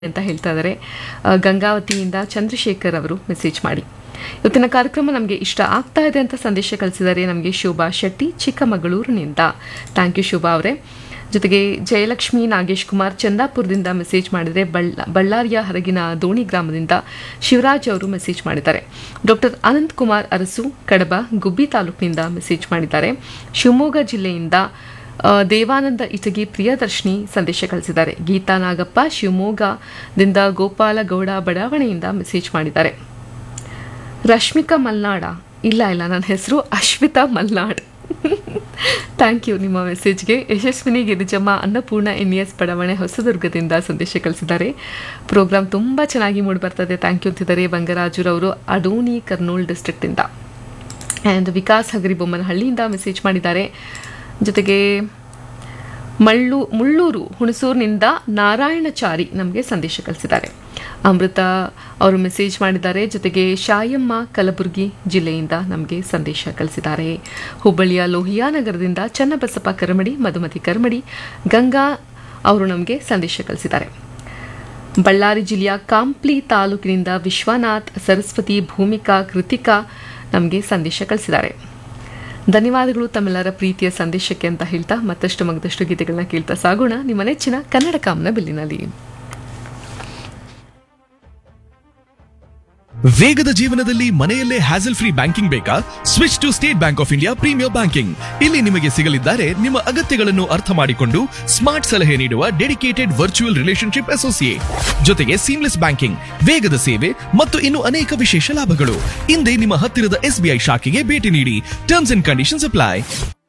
ಅಂತ ಹೇಳ್ತಾ ಇದ್ದಾರೆ ಆ, ಗಂಗಾವತಿಯಿಂದ ಚಂದ್ರಶೇಖರ್ ಅವರು ಮೆಸೇಜ್ ಮಾಡಿ ಇವತ್ತಿನ ಕಾರ್ಯಕ್ರಮ ನಮಗೆ ಇಷ್ಟ ಆಗ್ತಾ ಇದೆ ಅಂತ ಸಂದೇಶ ಕಳಿಸಿದ್ದಾರೆ ನಮಗೆ ಶೋಭಾ ಶೆಟ್ಟಿ ಚಿಕ್ಕಮಗಳೂರಿನಿಂದ ಥ್ಯಾಂಕ್ ಯು ಶೋಭಾ ಅವರೇ ಜೊತೆಗೆ ಜಯಲಕ್ಷ್ಮಿ ನಾಗೇಶ್ ಕುಮಾರ್ ಚಂದಾಪುರದಿಂದ ಮೆಸೇಜ್ ಮಾಡಿದರೆ ಬಳ್ಳ ಬಳ್ಳಾರಿಯ ಹರಗಿನ ದೋಣಿ ಗ್ರಾಮದಿಂದ ಶಿವರಾಜ್ ಅವರು ಮೆಸೇಜ್ ಮಾಡಿದ್ದಾರೆ ಡಾಕ್ಟರ್ ಅನಂತ್ ಕುಮಾರ್ ಅರಸು ಕಡಬ ಗುಬ್ಬಿ ತಾಲೂಕಿನಿಂದ ಮೆಸೇಜ್ ಮಾಡಿದ್ದಾರೆ ಶಿವಮೊಗ್ಗ ಜಿಲ್ಲೆಯಿಂದ ಆ, ದೇವಾನಂದ ಇಟಗಿ ಪ್ರಿಯದರ್ಶಿನಿ ಸಂದೇಶ ಕಳಿಸಿದ್ದಾರೆ ಗೀತಾ ನಾಗಪ್ಪ ಶಿವಮೊಗ್ಗದಿಂದ ಗೋಪಾಲಗೌಡ ಬಡಾವಣೆಯಿಂದ ಮೆಸೇಜ್ ಮಾಡಿದ್ದಾರೆ ರಶ್ಮಿಕಾ ಮಲ್ನಾಡ ಇಲ್ಲ ಇಲ್ಲ ನನ್ನ ಹೆಸರು ಅಶ್ವಿತಾ ಮಲ್ನಾಡ್ ಥ್ಯಾಂಕ್ ಯು ನಿಮ್ಮ ಮೆಸೇಜ್ಗೆ ಯಶಸ್ವಿನಿ ಗಿರಿಜಮ್ಮ ಅನ್ನಪೂರ್ಣ ಎನ್ ಎಸ್ ಬಡಾವಣೆ ಹೊಸದುರ್ಗದಿಂದ ಸಂದೇಶ ಕಳಿಸಿದ್ದಾರೆ ಪ್ರೋಗ್ರಾಮ್ ತುಂಬ ಚೆನ್ನಾಗಿ ಮೂಡಿ ಬರ್ತದೆ ಥ್ಯಾಂಕ್ ಯು ಅಂತಿದ್ದಾರೆ ಬಂಗರಾಜುರವರು ಅಡೋನಿ ಕರ್ನೂಲ್ ಡಿಸ್ಟ್ರಿಕ್ಟಿಂದ ಆ್ಯಂಡ್ ವಿಕಾಸ್ ಹಗರಿಬೊಮ್ಮನಹಳ್ಳಿಯಿಂದ ಮೆಸೇಜ್ ಮಾಡಿದ್ದಾರೆ ಜೊತೆಗೆ ಮಳ್ಳು ಮುಳ್ಳೂರು ಹುಣಸೂರಿನಿಂದ ನಾರಾಯಣಚಾರಿ ನಮಗೆ ಸಂದೇಶ ಕಳಿಸಿದ್ದಾರೆ ಅಮೃತ ಅವರು ಮೆಸೇಜ್ ಮಾಡಿದ್ದಾರೆ ಜೊತೆಗೆ ಶಾಯಮ್ಮ ಕಲಬುರಗಿ ಜಿಲ್ಲೆಯಿಂದ ನಮಗೆ ಸಂದೇಶ ಕಳಿಸಿದ್ದಾರೆ ಹುಬ್ಬಳ್ಳಿಯ ಲೋಹಿಯಾ ನಗರದಿಂದ ಚನ್ನಬಸಪ್ಪ ಕರಮಡಿ ಮಧುಮತಿ ಕರಮಡಿ ಗಂಗಾ ಅವರು ನಮಗೆ ಸಂದೇಶ ಕಳಿಸಿದ್ದಾರೆ ಬಳ್ಳಾರಿ ಜಿಲ್ಲೆಯ ಕಾಂಪ್ಲಿ ತಾಲೂಕಿನಿಂದ ವಿಶ್ವನಾಥ್ ಸರಸ್ವತಿ ಭೂಮಿಕಾ ಕೃತಿಕಾ ನಮಗೆ ಸಂದೇಶ ಕಳಿಸಿದ್ದಾರೆ ಧನ್ಯವಾದಗಳು ತಮ್ಮೆಲ್ಲರ ಪ್ರೀತಿಯ ಸಂದೇಶಕ್ಕೆ ಅಂತ ಹೇಳ್ತಾ ಮತ್ತಷ್ಟು ಮಗದಷ್ಟು ಗೀತೆಗಳನ್ನ ಕೇಳ್ತಾ ಸಾಗೋಣ ನಿಮ್ಮ ನೆಚ್ಚಿನ ಕನ್ನಡ ಕಾಮನ ಬಿಲ್ಲಿನಲ್ಲಿ ವೇಗದ ಜೀವನದಲ್ಲಿ ಮನೆಯಲ್ಲೇ ಹ್ಯಾಸಲ್ ಫ್ರೀ ಬ್ಯಾಂಕಿಂಗ್ ಬೇಕಾ switch to State Bank of India premier banking ಇಲ್ಲಿ ನಿಮಗೆ ಸಿಗಲಿದ್ದಾರೆ ನಿಮ್ಮ ಅಗತ್ಯಗಳನ್ನು ಅರ್ಥ ಮಾಡಿಕೊಂಡು ಸ್ಮಾರ್ಟ್ ಸಲಹೆ ನೀಡುವ ಡೆಡಿಕೇಟೆಡ್ ವರ್ಚುವಲ್ ರಿಲೇಶನ್ಶಿಪ್ ಅಸೋಸಿಯೇಟ್ ಜೊತೆಗೆ ಸೀಮ್ಲೆಸ್ ಬ್ಯಾಂಕಿಂಗ್ ವೇಗದ ಸೇವೆ ಮತ್ತು ಇನ್ನು ಅನೇಕ ವಿಶೇಷ ಲಾಭಗಳು ಹಿಂದೆ ನಿಮ್ಮ ಹತ್ತಿರದ ಎಸ್ಬಿಐ ಶಾಖೆಗೆ ಭೇಟಿ ನೀಡಿ ಟರ್ಮ್ಸ್ ಅಂಡ್ ಕಂಡೀಷನ್ಸ್ ಅಪ್ಲೈ